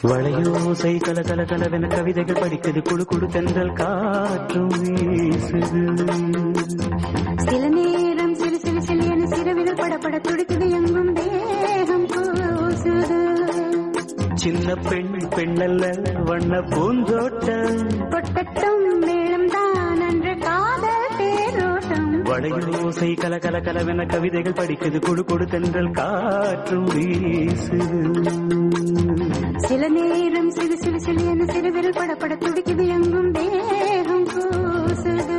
வளையோசை கல கல கலவென கவிதைகள் படிக்குது குடு குடு தென்றல் காற்றும் வீசுது சில நேரம் சிலு சிலு சிலு என சிறுவிரல் படபட துடிக்குது எங்கும் தேகம் கூசுது சின்ன பெண் பெண்ணல்ல வண்ண பூந்தோட்டம் கொட்டட்டும் மேளம் தான் அன்று காதல் தேரோட்டம் வளையோசை கல கல கலவென கவிதைகள் படிக்குது குடு குடு தென்றல் காற்றும் வீசுது சில நேரம் சிலு சிலு சிலு என சிறுவிரல் படபட துடிக்குது எங்கும் தேகம் கூசுது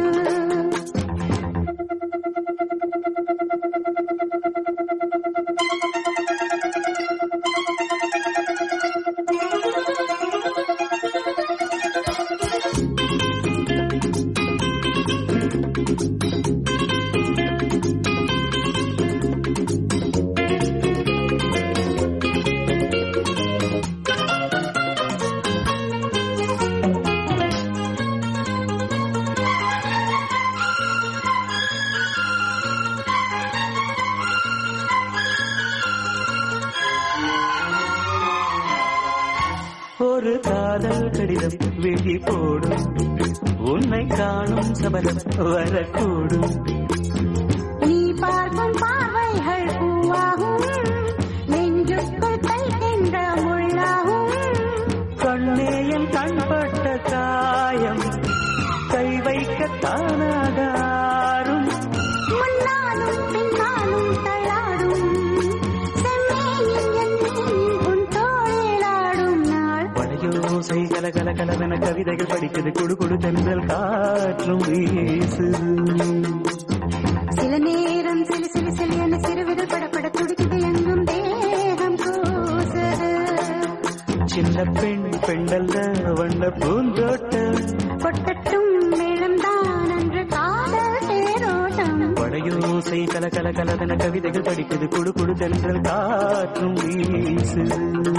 ஒரு காதல் கடிதம் விழி போடும் உன்னை காணும் சபலம் வரக்கூடும் நீ பார்க்கும் பார்வைகள் பூவாகும் நெஞ்சுக்குள் தைக்கின்ற முள்ளாகும் கண்ணே என் கண்பட்ட காயம் கை வைக்க தானாகாரும் முன்னாலும் பின்னாலும் தள்ளாடும் செம்மேனில் என் மேனி உன் தோளிலாடும் நாள் வளையோசை கல கல கலவென கவிதைகள் படிக்குது குடு குடு தென்றல் காற்றும் வீசுது சில நேரம் சிலு சிலு சிலு என சிறுவிரல் படபட துடிக்குது எங்கும் தேகம் கூசுது சின்ன பெண் பெண்டல்ல வண்ண பூந்தோட்டம் கொட்டட்டும் மேளம் தான் அன்று காதல் தேரோட்டம் வளையோசை கல கல கலவென கவிதைகள் படிக்குது குடு குடு தென்றல் காற்றும் வீசுது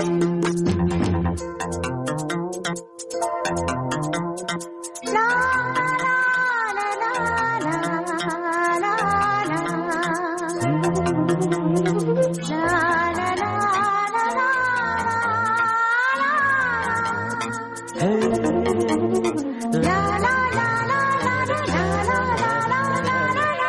லா, லா, லா, லா, லா, லா, லா. லா, லா, லா, லா, லா, ஹே. லா, லா, லா, லா, லா, லா, லா, லா, லா, லா, லா, லா.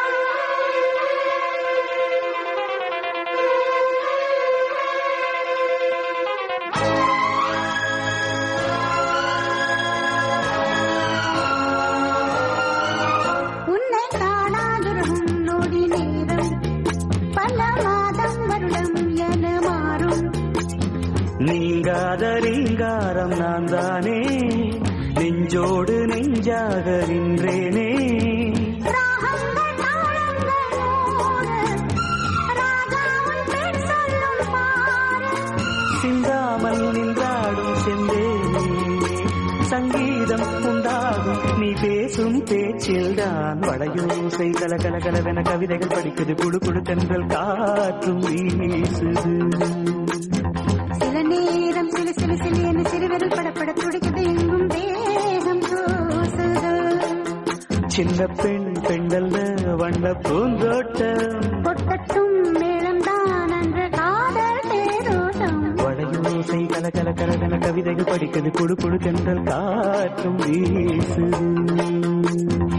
உன்னை காணாதிருக்கும் நொடி நேரம் பல மாதம் வருடம் என மாறும் நீங்காத ரீங்காரம் நான் தானே நெஞ்சோடு நெஞ்சாக நின்றேனே ராகங்கள் தாளங்கள் நூறு ராஜாவின் பேர் சொல்லும் பாரு சிந்தாமல் நின்றாடும் செந்தேனே சங்கீதம் உண்டாகும் நீ பேசும் பேச்சில்தான் வளையோசை கல கல கலவென கவிதைகள் படிக்குது குடு குடு தென்றல் காற்றும் வீசுது சில நேரம் சிலு சிலு சிலு என சிறுவிரல் படப்பட துடிக்குது எங்கும் தேகம் கூசுது சின்ன பெண் பெண்டல்ல வண்ண பூந்தோட்டம் கொட்டட்டும் மேளம் தான் அன்று காதல் தேரோட்டம் வளையோசை கல கல கலகன கவிதைகள் படிக்குது குடு குடு தென்றல் காற்றும் வீசுது